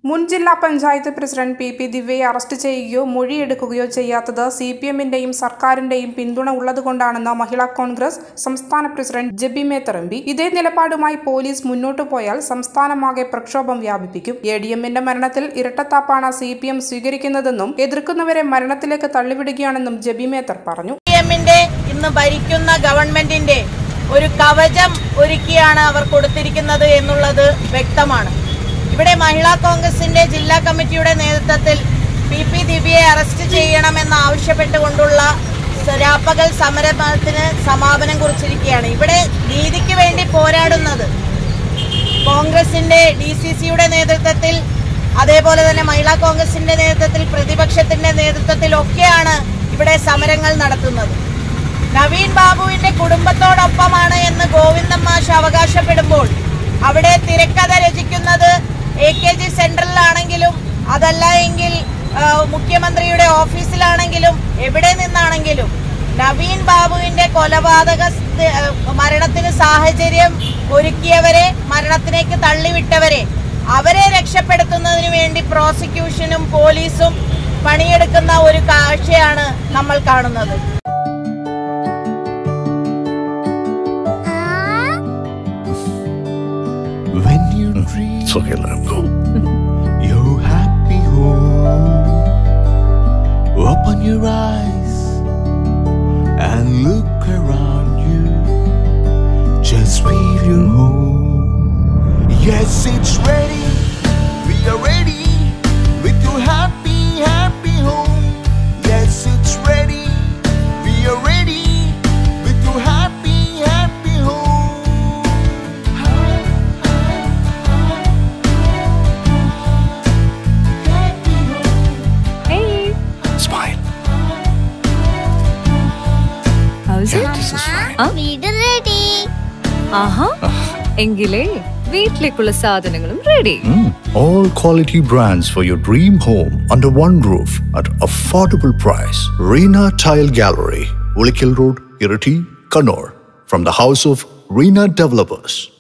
മുൻ ജില്ലാ panchayat president P P ദിവ്യയെ അറസ്റ്റ് ചെയ്യുകയോ മൊഴിയെടുക്കുകയോ ചെയ്യാത്തത് സി പി എമ്മിന്റെയും സർക്കാരിന്റെയും പിന്തുണ ഉള്ളതുകൊണ്ടാണെന്ന് മഹിളാ കോൺഗ്രസ് സംസ്ഥാന president Jebi Mather M P ഇതേ നിലപാടുമായി പോലീസ് മുന്നോട്ടു പോയാൽ സംസ്ഥാനമാകെ പ്രക്ഷോഭം വ്യാപിപ്പിക്കും എ ഡി എമ്മിന്റെ മരണത്തിൽ ഇരട്ടത്താപ്പാണ് സി പി എം സ്വീകരിക്കുന്നതെന്നും എതിർക്കുന്നവരെ മരണത്തിലേക്ക് തള്ളിവിടുകയാണെന്നും ജെബി മേത്തർ പറഞ്ഞു എമ്മിന്റെ ഇന്ന് ഭരിക്കുന്ന ഗവൺമെന്റിന്റെ ഒരു കവചം ഒരുക്കിയാണ് അവർ കൊടുത്തിരിക്കുന്നത് എന്നുള്ളത് വ്യക്തമാണ് ഇവിടെ മഹിളാ കോൺഗ്രസിന്റെ ജില്ലാ കമ്മിറ്റിയുടെ നേതൃത്വത്തിൽ പി പി ദിവ്യയെ അറസ്റ്റ് ചെയ്യണമെന്ന് ആവശ്യപ്പെട്ടുകൊണ്ടുള്ള രാപ്പകൽ സമരത്തിന് സമാപനം കുറിച്ചിരിക്കുകയാണ് ഇവിടെ നീതിക്ക് വേണ്ടി പോരാടുന്നത് കോൺഗ്രസിന്റെ ഡി സി സിയുടെ നേതൃത്വത്തിൽ അതേപോലെ തന്നെ മഹിളാ കോൺഗ്രസിന്റെ നേതൃത്വത്തിൽ പ്രതിപക്ഷത്തിന്റെ നേതൃത്വത്തിലൊക്കെയാണ് ഇവിടെ സമരങ്ങൾ നടത്തുന്നത് നവീൻ ബാബുവിന്റെ കുടുംബത്തോടൊപ്പമാണ് എന്ന് ഗോവിന്ദൻ മാഷ് അവകാശപ്പെടുമ്പോൾ അവിടെ തിരക്കഥ രചിക്കുന്നത് എ കെ ജി സെന്ററിലാണെങ്കിലും അതല്ല എങ്കിൽ ആ, മുഖ്യമന്ത്രിയുടെ ഓഫീസിലാണെങ്കിലും എവിടെ നിന്നാണെങ്കിലും നവീൻ ബാബുവിന്റെ കൊലപാതക സ്ഥ- ആ, മരണത്തിന് സാഹചര്യം ഒരുക്കിയവരെ മരണത്തിലേക്ക് തള്ളിവിട്ടവരെ അവരെ രക്ഷപ്പെടുത്തുന്നതിന് വേണ്ടി പ്രോസിക്യൂഷനും പോലീസും പണിയെടുക്കുന്ന ഒരു കാഴ്ചയാണ് നമ്മൾ കാണുന്നത് When you dream It's okay, let him go. your happy home, open your eyes and look around you. Just feel your home. Yes, it's ready. We are ready with your happy, happy home. Yes, it's ready. We are ready with your happy, happy home. Hey, Smile. how's it? This is fine. വീട് ready ആഹാ എങ്കിലേ വീട്ടിലേക്കുള്ള സാധനങ്ങളും ready Mm. All quality brands for your dream home under one roof at affordable price. Reena Tile Gallery, Ulikil Road, Irati, Kannur. From the house of Reena Developers.